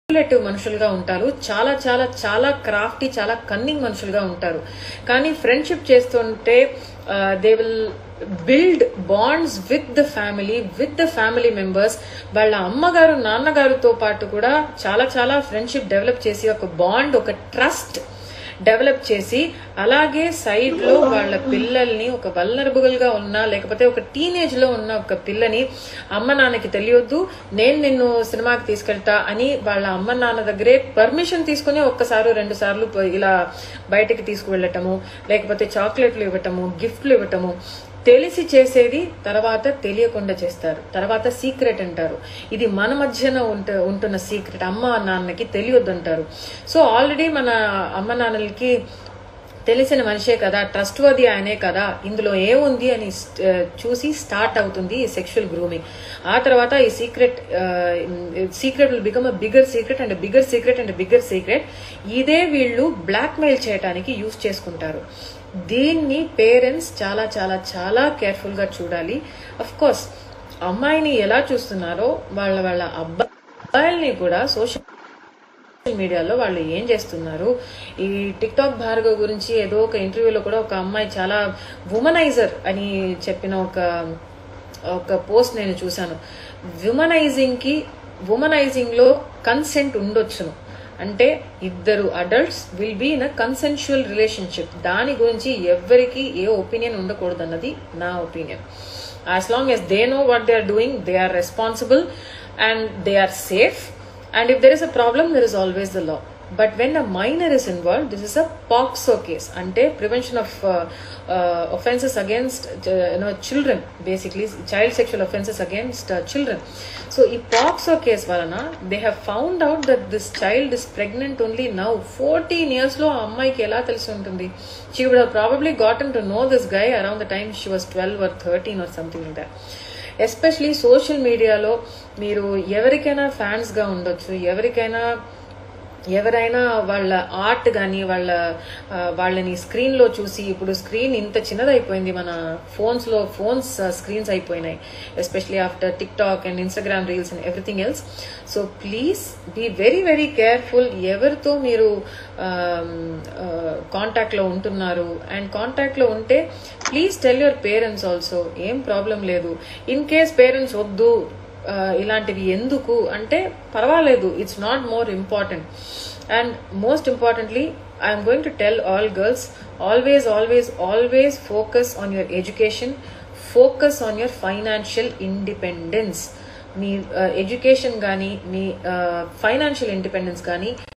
manipulative మనుషులుగా ఉంటారు చాలా చాలా చాలా క్రాఫ్టీ చాలా కన్నింగ్ మనుషులుగా ఉంటారు కానీ ఫ్రెండ్షిప్ చేస్తుంటే they will build bonds with the family with the family members వాళ్ళ అమ్మగారు నాన్నగారితో పాటు కూడా చాలా చాలా ఫ్రెండ్షిప్ డెవలప్ చేసి ఒక బాండ్ ఒక ట్రస్ట్ డెవలప్ చేసి అలాగే సైడ్ లో వాళ్ళ పిల్లల్ని ఒక వల్నరబుల్ గా ఉన్న లేకపోతే ఒక టీనేజ్ లో ఉన్న ఒక పిల్లని అమ్మ నాన్నకి తెలియొద్దు నేను నిన్ను సినిమాకి తీసుకెళ్తా అని వాళ్ళ అమ్మ నాన్న దగ్గరే పర్మిషన్ తీసుకుని ఒక్కసారి రెండు సార్లు ప- ఇలా బయటకి తీసుకువెళ్ళటము లేకపోతే చాక్లెట్లు ఇవ్వటము గిఫ్ట్లు ఇవ్వటము తెలిసి చేసేది తర్వాత తెలియకుండా చేస్తారు తర్వాత సీక్రెట్ అంటారు ఇది మన మధ్యన ఉంట ఉంటున్న సీక్రెట్ అమ్మ నాన్నకి తెలియొద్దు అంటారు సో ఆల్రెడీ మన అమ్మ నాన్నలకి తెలిసిన మనిషే కదా ట్రస్ట్ వర్ది ఆయనే కదా ఇందులో ఏముంది అని స్ట్- ఆ, చూసి స్టార్ట్ అవుతుంది ఈ సెక్షువల్ గ్రూమింగ్ ఆ తర్వాత ఈ secret secret will become a bigger secret and bigger secret and bigger secret ఇదే వీళ్ళు బ్లాక్మెయిల్ చేయడానికి యూస్ చేసుకుంటారు దీన్ని పేరెంట్స్ చాలా చాలా చాలా కేర్ఫుల్ గా చూడాలి అఫ్ కోర్స్ అమ్మాయిని ఎలా చూస్తున్నారో వాళ్ళ వాళ్ళ అబ్బాయిల్ని కూడా సోషల్ సోషల్ మీడియాలో వాళ్ళు ఏం చేస్తున్నారు ఈ టిక్ టాక్ భార్గవ్ గురించి ఏదో ఒక ఇంటర్వ్యూలో కూడా ఒక అమ్మాయి చాలా వుమనైజర్ అని చెప్పిన ఒక ఒక పోస్ట్ నేను చూశాను విమనైజింగ్ కి వుమనైజింగ్ లో కన్సెంట్ ఉండొచ్చును అంటే ఇద్దరు adults will be in a consensual relationship దాని గురించి ఎవరికి ఏ ఒపీనియన్ ఉండకూడదు అన్నది నా opinion as long as they know what they are doing they are responsible and they are safe and if there is a problem there is always the law but when a minor is involved this is a POXO case ante prevention of uh, uh, offenses against uh, you know children basically child sexual offenses against uh, children so ఈ POXO case వలన they have found out that this child is pregnant only now 14 years లో ఆ అమ్మాయికి ఎలా తెలిసి ఉంటుంది she would have probably gotten to know this guy around the time she was 12 or 13 or something like that especially social మీడియాలో మీరు ఎవరికైనా ఫ్యాన్స్గా ఉండొచ్చు ఎవరికైనా ఎవరైనా వాళ్ళ ఆర్ట్ కానీ వాళ్ళ ఆ, వాళ్ళని స్క్రీన్లో చూసి ఇప్పుడు స్క్రీన్ ఇంత చిన్నదైపోయింది మన ఫోన్స్లో ఫోన్స్ స్క్రీన్స్ అయిపోయినాయి especially after TikTok and Instagram reels and everything else so please be very very careful ఎవరితో మీరు కాంటాక్ట్లో ఉంటున్నారు అండ్ కాంటాక్ట్లో ఉంటే please tell your parents also ఏం ప్రాబ్లం లేదు ఇన్ కేస్ పేరెంట్స్ వద్దు ఆ, ఇలాంటివి ఎందుకు అంటే పర్వాలేదు it's not more important and most importantly I'm going to tell all girls always always always focus on your education focus on your financial independence మీ education కానీ మీ ఫైనాన్షియల్ ఇండిపెండెన్స్ కానీ